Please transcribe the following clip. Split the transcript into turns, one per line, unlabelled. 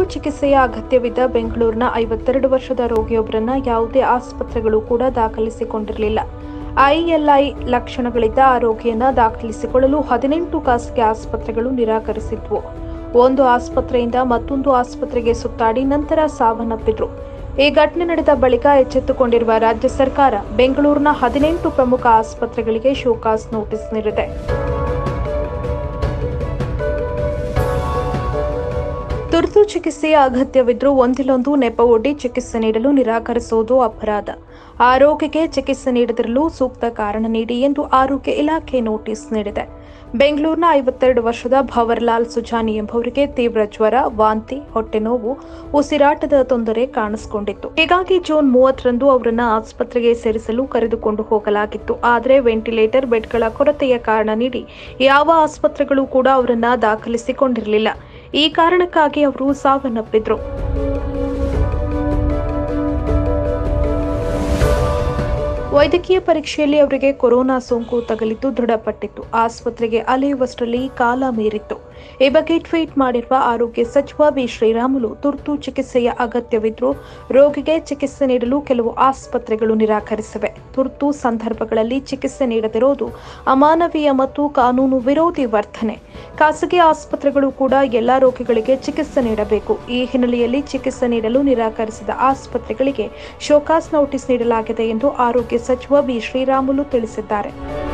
ಚಿಕಿತ್ಸೆಯ ಅಗತ್ಯವಿದ್ದ ಬೆಂಗಳೂರಿನ ಐವತ್ತೆರಡು ವರ್ಷದ ರೋಗಿಯೊಬ್ಬರನ್ನ ಯಾವುದೇ ಆಸ್ಪತ್ರೆಗಳು ಕೂಡ ದಾಖಲಿಸಿಕೊಂಡಿರಲಿಲ್ಲ ಐಎಲ್ಐ ಲಕ್ಷಣಗಳಿದ್ದ ಆ ರೋಗಿಯನ್ನ ದಾಖಲಿಸಿಕೊಳ್ಳಲು ಹದಿನೆಂಟು ಖಾಸಗಿ ಆಸ್ಪತ್ರೆಗಳು ನಿರಾಕರಿಸಿದ್ವು ಒಂದು ಆಸ್ಪತ್ರೆಯಿಂದ ಮತ್ತೊಂದು ಆಸ್ಪತ್ರೆಗೆ ಸುತ್ತಾಡಿ ನಂತರ ಸಾವನ್ನಪ್ಪಿದ್ರು ಈ ಘಟನೆ ನಡೆದ ಬಳಿಕ ಎಚ್ಚೆತ್ತುಕೊಂಡಿರುವ ರಾಜ್ಯ ಸರ್ಕಾರ ಬೆಂಗಳೂರಿನ ಹದಿನೆಂಟು ಪ್ರಮುಖ ಆಸ್ಪತ್ರೆಗಳಿಗೆ ಶೋಕಾಸ್ ನೋಟಿಸ್ ನೀಡಿದೆ ತುರ್ತು ಚಿಕಿತ್ಸೆಯ ಅಗತ್ಯವಿದ್ರೂ ಒಂದಿಲ್ಲೊಂದು ನೆಪ ಒಡ್ಡಿ ಚಿಕಿತ್ಸೆ ನೀಡಲು ನಿರಾಕರಿಸುವುದು ಅಪರಾಧ ಆರೋಗ್ಯಕ್ಕೆ ಚಿಕಿತ್ಸೆ ನೀಡದಿರಲು ಸೂಕ್ತ ಕಾರಣ ನೀಡಿ ಎಂದು ಆರೋಗ್ಯ ಇಲಾಖೆ ನೋಟಿಸ್ ನೀಡಿದೆ ಬೆಂಗಳೂರಿನ ಐವತ್ತೆರಡು ವರ್ಷದ ಭವರ್ಲಾಲ್ ಸುಜಾನಿ ಎಂಬುವರಿಗೆ ತೀವ್ರ ಜ್ವರ ವಾಂತಿ ಹೊಟ್ಟೆನೋವು ಉಸಿರಾಟದ ತೊಂದರೆ ಕಾಣಿಸಿಕೊಂಡಿತ್ತು ಹೀಗಾಗಿ ಜೂನ್ ಮೂವತ್ತರಂದು ಅವರನ್ನ ಆಸ್ಪತ್ರೆಗೆ ಸೇರಿಸಲು ಕರೆದುಕೊಂಡು ಹೋಗಲಾಗಿತ್ತು ಆದರೆ ವೆಂಟಿಲೇಟರ್ ಬೆಡ್ಗಳ ಕೊರತೆಯ ಕಾರಣ ನೀಡಿ ಯಾವ ಆಸ್ಪತ್ರೆಗಳು ಕೂಡ ಅವರನ್ನ ದಾಖಲಿಸಿಕೊಂಡಿರಲಿಲ್ಲ ಈ ಕಾರಣಕ್ಕಾಗಿ ಅವರು ಸಾವನ್ನಪ್ಪಿದ್ರು ವೈದ್ಯಕೀಯ ಪರೀಕ್ಷೆಯಲ್ಲಿ ಅವರಿಗೆ ಕೊರೋನಾ ಸೋಂಕು ತಗುಲಿದ್ದು ದೃಢಪಟ್ಟಿತ್ತು ಆಸ್ಪತ್ರೆಗೆ ಅಲೆಯುವಷ್ಟರಲ್ಲಿ ಕಾಲ ಮೀರಿತ್ತು ಈ ಬಗ್ಗೆ ಟ್ವೀಟ್ ಮಾಡಿರುವ ಆರೋಗ್ಯ ಸಚಿವ ಬಿ ಶ್ರೀರಾಮುಲು ತುರ್ತು ಚಿಕಿತ್ಸೆಯ ಅಗತ್ಯವಿದ್ರೂ ರೋಗಿಗೆ ಚಿಕಿತ್ಸೆ ನೀಡಲು ಕೆಲವು ಆಸ್ಪತ್ರೆಗಳು ನಿರಾಕರಿಸಿವೆ ತುರ್ತು ಸಂದರ್ಭಗಳಲ್ಲಿ ಚಿಕಿತ್ಸೆ ನೀಡದಿರೋದು ಅಮಾನವೀಯ ಮತ್ತು ಕಾನೂನು ವಿರೋಧಿ ವರ್ತನೆ ಖಾಸಗಿ ಆಸ್ಪತ್ರೆಗಳು ಕೂಡ ಎಲ್ಲ ರೋಗಿಗಳಿಗೆ ಚಿಕಿತ್ಸೆ ನೀಡಬೇಕು ಈ ಹಿನ್ನೆಲೆಯಲ್ಲಿ ಚಿಕಿತ್ಸೆ ನೀಡಲು ನಿರಾಕರಿಸಿದ ಆಸ್ಪತ್ರೆಗಳಿಗೆ ಶೋಕಾಸ್ ನೋಟಿಸ್ ನೀಡಲಾಗಿದೆ ಎಂದು ಆರೋಗ್ಯ ಸಚಿವ ಬಿ ಶ್ರೀರಾಮುಲು ತಿಳಿಸಿದ್ದಾರೆ